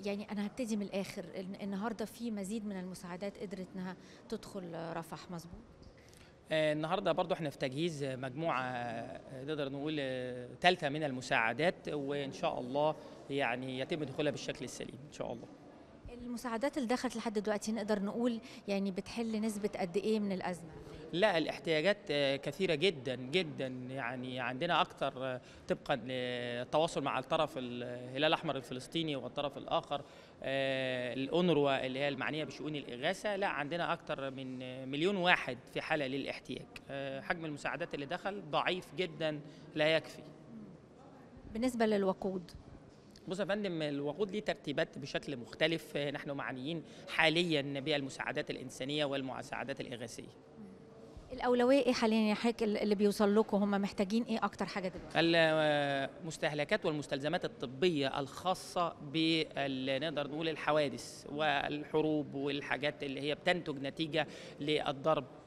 يعني انا هبتدي من الاخر الن- النهارده في مزيد من المساعدات قدرت انها تدخل رفح مظبوط آه، النهارده برضو احنا في تجهيز مجموعه آه، نقدر نقول ثالثه من المساعدات وان شاء الله يعني يتم دخولها بالشكل السليم ان شاء الله المساعدات اللي دخلت لحد دلوقتي نقدر نقول يعني بتحل نسبه قد ايه من الازمه لا الاحتياجات آه، كثيرة جدا جدا يعني عندنا أكثر آه، طبقا للتواصل مع الطرف الهلال الأحمر الفلسطيني والطرف الآخر آه، الأونروا اللي هي المعنية بشؤون الإغاثة لا عندنا أكثر من آه، مليون واحد في حالة للاحتياج آه، حجم المساعدات اللي دخل ضعيف جدا لا يكفي بالنسبه للوقود بص يا فندم الوقود ليه ترتيبات بشكل مختلف آه، نحن معنيين حاليا بالمساعدات الإنسانية والمساعدات الإغاثية الاولويه ايه حاليا يا حضرتك اللي بيوصل لكم هم محتاجين ايه اكتر حاجه دلوقتي المستهلكات والمستلزمات الطبية الخاصة بال نقدر نقول الحوادث والحروب والحاجات اللي هي بتنتج نتيجة للضرب